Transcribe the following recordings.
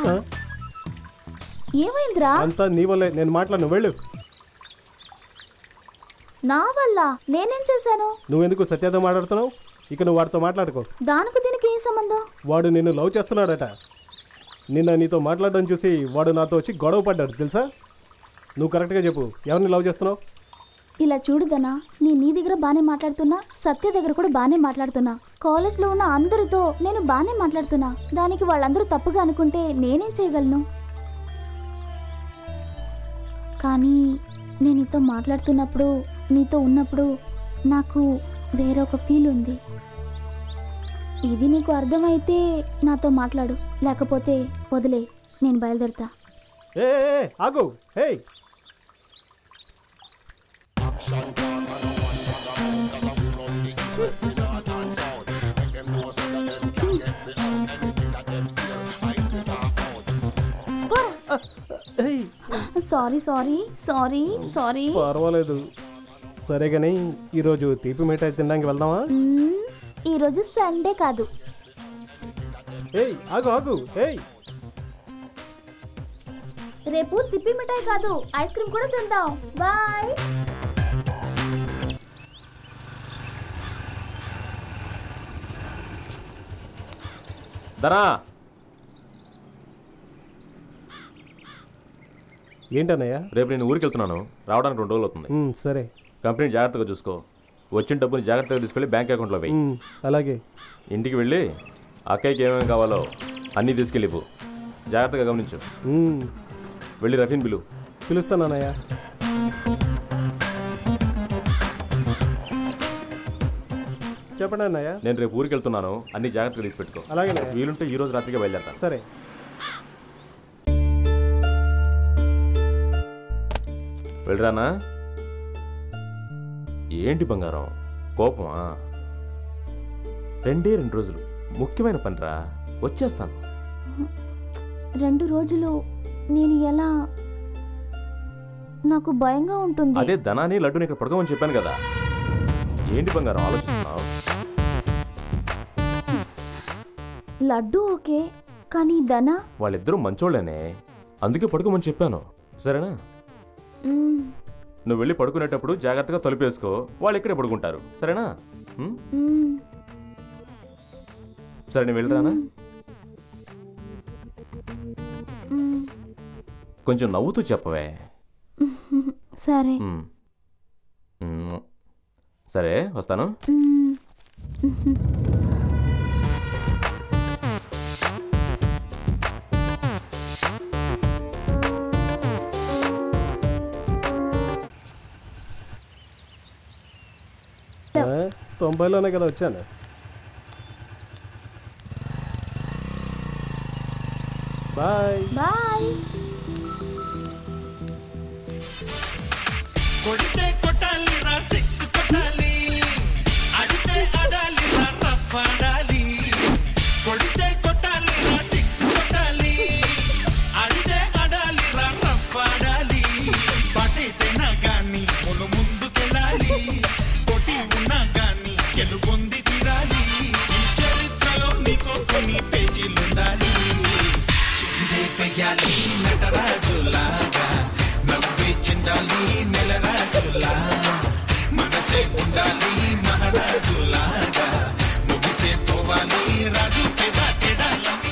ఆ? ఏమైందిరా అంతా నీ వల్లే నేను మాట్లాడను వెళ్ళు నా వల్ల నేనేం చేశాను నువ్వెందుకు సత్యతో మాట్లాడుతున్నావు ఇక నువ్వు వాడితో మాట్లాడుకో దానికి దీనికి ఏం సంబంధం వాడు నిన్ను లవ్ చేస్తున్నాడట నిన్న నీతో మాట్లాడడం చూసి వాడు నాతో వచ్చి గొడవ పడ్డాడు తెలుసా నువ్వు కరెక్ట్గా చెప్పు ఎవరిని లవ్ చేస్తున్నావు ఇలా చూడుదనా నీ నీ దగ్గర బానే మాట్లాడుతున్నా సత్య దగ్గర కూడా బానే మాట్లాడుతున్నా కాలేజ్లో ఉన్న అందరితో నేను బానే మాట్లాడుతున్నా దానికి వాళ్ళందరూ తప్పుగా అనుకుంటే నేనేం చేయగలను కానీ నేను నీతో మాట్లాడుతున్నప్పుడు నీతో ఉన్నప్పుడు నాకు వేరొక ఫీల్ ఉంది ఇది నీకు అర్థమైతే నాతో మాట్లాడు లేకపోతే వదిలే నేను బయలుదేరుతా ఏ ఏ, ఏ, ఆగు హే ఏయ్, సారీ సారీ సారీ సారీ పర్వాలేదు సరే కానీ ఈరోజు తీపి మిఠాయి తినడానికి వెళ్దామా మ్మ్, ఈరోజు సండే కాదు ఏయ్ ఆగు ఆగు ఏయ్ రేపు తిప్పి మిఠాయి కాదు ఐస్ క్రీమ్ కూడా తిందాం బాయ్ ధనా ఏంటన్నయ్య రేపు నేను ఊరికి వెళ్తున్నాను రావడానికి రెండు రోజులు అవుతుంది ఉమ్, సరే కంపెనీ జాగ్రత్తగా చూసుకో వచ్చిన డబ్బుని జాగ్రత్తగా తీసుకెళ్ళి బ్యాంక్ అకౌంట్లో వెయ్యి ఉమ్, అలాగే ఇంటికి వెళ్ళి అక్కయ్యకి ఏమేమి కావాలో అన్నీ తీసుకెళ్ళి ఇవ్వు జాగ్రత్తగా గమనించు ఉమ్, వెళ్ళి రఫీన్ బిలు పిలుస్తానన్నయ్య చెప్పండి అన్నయ్య నేను రేపు ఊరికి వెళ్తున్నాను అన్ని జాగ్రత్తగా తీసి పెట్టుకో అలాగే వీలుంటే ఈ రోజు రాత్రిగా బయలుదేరతాను సరే వెళ్ళరానా ఏంటి బంగారం కోపమా రెండే రెండు రోజులు ముఖ్యమైన పనిరా వచ్చేస్తాను రెండు రోజులు నేను ఎలా నాకు భయంగా ఉంటుంది అదే ధనాన్ని లడ్డుని ఇక్కడ పడుకోమని చెప్పాను కదా ఏంటి బంగారం ఆలోచిస్తున్నావు లడ్డు ఓకే కానీ ధన వాళ్ళిద్దరూ మంచోళ్ళనే అందుకే పడుకోమని చెప్పాను సరేనా మ్మ్, నువ్వు వెళ్ళి పడుకునేటప్పుడు జాగ్రత్తగా తలుపేసుకో వాళ్ళు ఇక్కడే పడుకుంటారు సరేనా ఉం? మ్మ్. సరే నేను వెళ్ళరానా మ్మ్. కొంచెం నవ్వుతూ చెప్పవే సరే ఉం. ఉం. సరే వస్తాను మ్మ్. ఆ, తొంభైలోనే కదా వచ్చాను బాయ్ బాయ్ కొడితే కొట్టాలి రా సిక్స్ కొట్టాలి అడితే ఆడాలి రా రఫ్ ఆడాలి కొడితే కొట్టాలి రా సిక్స్ కొట్టాలి అడితే ఆడాలి రా రఫ్ ఆడాలి పటైతేనా గాని మును ముందుకెళ్ళాలి కొట్టి ఉన్నా గాని గెలుపొంది తీరాలి ఈ చరిత్రలో నీకు కొన్ని పేజీలుండాలి చిందే వెయ్యాలి నటరాజులాగా నవ్వి చిందాలి నెలరాజులా మనసే ఉండాలి మహారాజులాగా ముగిసే పోవాలి రాజు పెద కెడాలని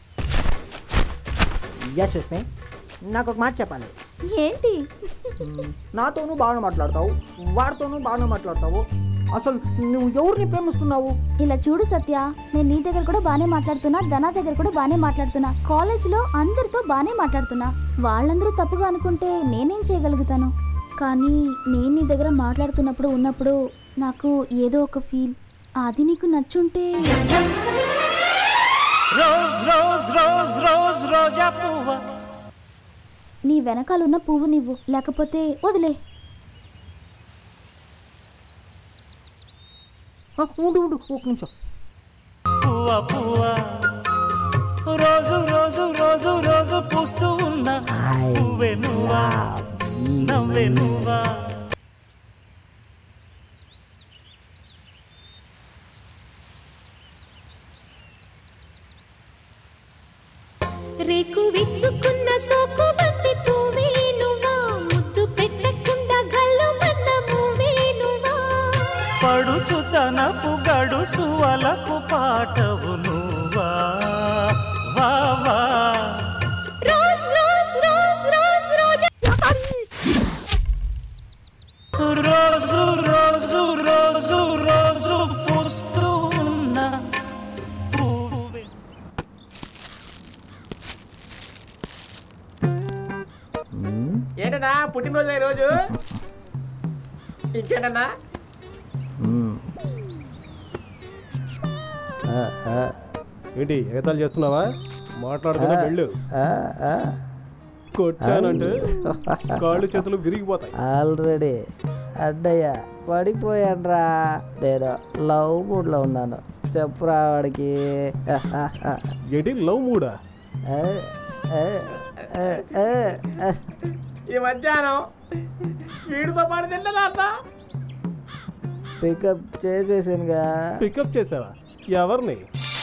యా సుష్మి నాకు ఒక మాట చెప్పాలి ఏంటి నాతోనూ బాగానే మాట్లాడతావు వాడితోనూ బాగానే మాట్లాడతావు అసలు నువ్వు ఎవరిని ప్రేమిస్తున్నావు ఇలా చూడు సత్య నేను నీ దగ్గర కూడా బానే మాట్లాడుతున్నా ధనా దగ్గర కూడా బానే మాట్లాడుతున్నా కాలేజ్లో అందరితో బానే మాట్లాడుతున్నా వాళ్ళందరూ తప్పుగా అనుకుంటే నేనేం చేయగలుగుతాను కానీ నేను నీ దగ్గర మాట్లాడుతున్నప్పుడు ఉన్నప్పుడు నాకు ఏదో ఒక ఫీల్ అది నీకు నచ్చుంటే రోజ్ రోజ్ రోజ్ రోజ్ రోజా పువ్వ నీ వెనకాలన్న పువ్వు నీవు లేకపోతే వదిలే ఆ, ఉండు ఉండు ఒక నిమిషం పువ్వ పువ్వ రోజు రోజు రోజు రోజు పూస్తూ ఉన్న పువ్వే నువ్వా నవ్వే నువ్వా రేకు విచ్చుకున్న సోకు బంతి పువ్వే నువ్వా ముద్దు పెట్టకుండా గల్లు మన్న మూవే నువ్వా పడుచు తనపు గడుసు వలకు పాటవు నువ్వా వా వా రోజ్ రోజ్ రోజ్ రోజ్ రోజా రోజు రోజు రోజు రోజు పూస్తూ ఉన్న పువ్వే ఏంటన్నా పుట్టినరోజు ఈ రోజు ఇంకేంటన్నా ఏంటి ఎగతాలు చేస్తున్నావా మాట్లాడుకున్నా వెళ్ళు కొట్టానంటే కాళ్ళు చేతులు విరిగిపోతాయి ఆల్రెడీ అడ్డయ్య పడిపోయాన్రా నేను లవ్ మూడ్లో ఉన్నాను చెప్పురా వాడికి ఏంటి లవ్ మూడా ఏ, ఏ, ఏ, ఏ, ఏ. ఈ మధ్యాహ్నం స్వీడ్తో పాటు తింటదా అన్న పికప్ చేసేసానుగా పికప్ చేసావా ఎవరిని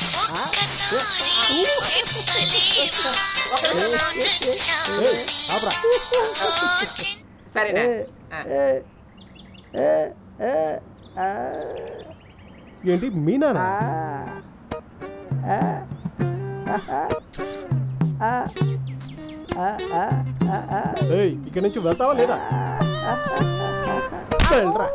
ఏయ్, ఆపరా. సరేనా ఏ, ఏ, ఏ, ఆ, ఏంటి మీనానా ఆ, ఆ, ఆ, ఆ, ఆ, ఆ, ఆ. ఏయ్ ఇక్కడి నుంచి వెళ్తావా లేదా వెళ్ళరా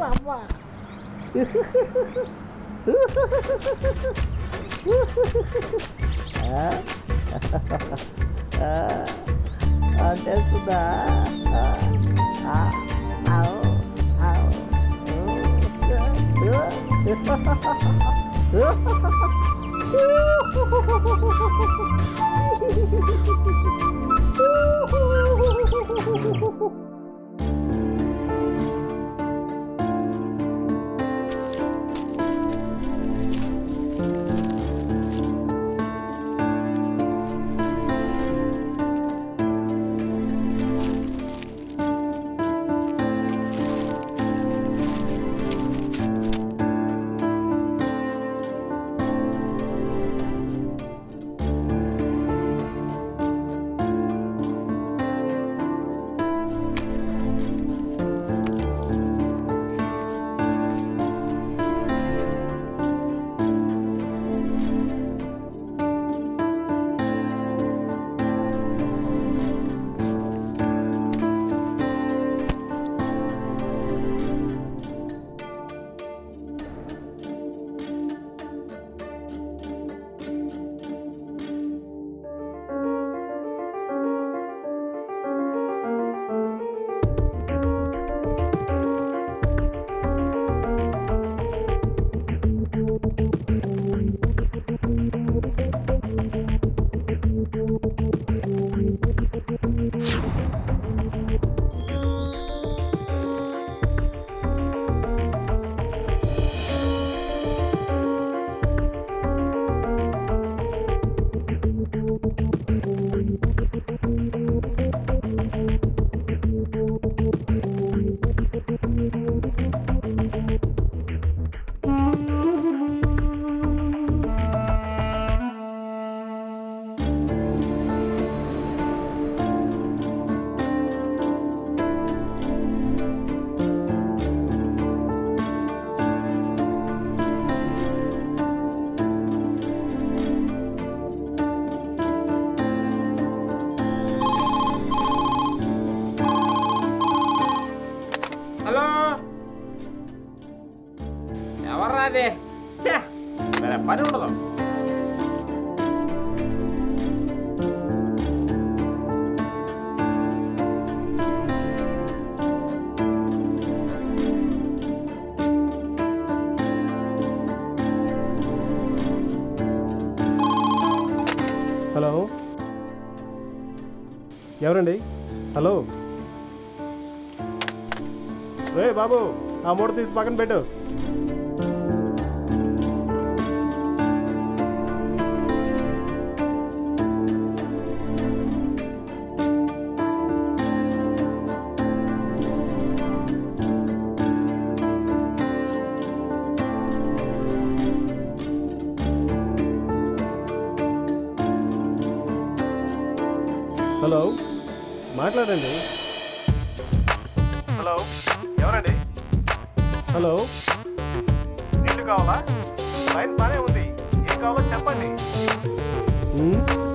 అంటేస్తుందా ఆ, ఆవ్, ఆవ్. హలో ఎవర్రా అది ఛే వేరే పని ఉండదు హలో ఎవరండి హలో రే బాబు ఆ మూట తీసి పక్కన పెట్టు హలో మాట్లాడండి హలో ఎవరండి హలో నీళ్లు కావాలా లైన్ బానే ఉంది ఏం కావాలో చెప్పండి ఉమ్,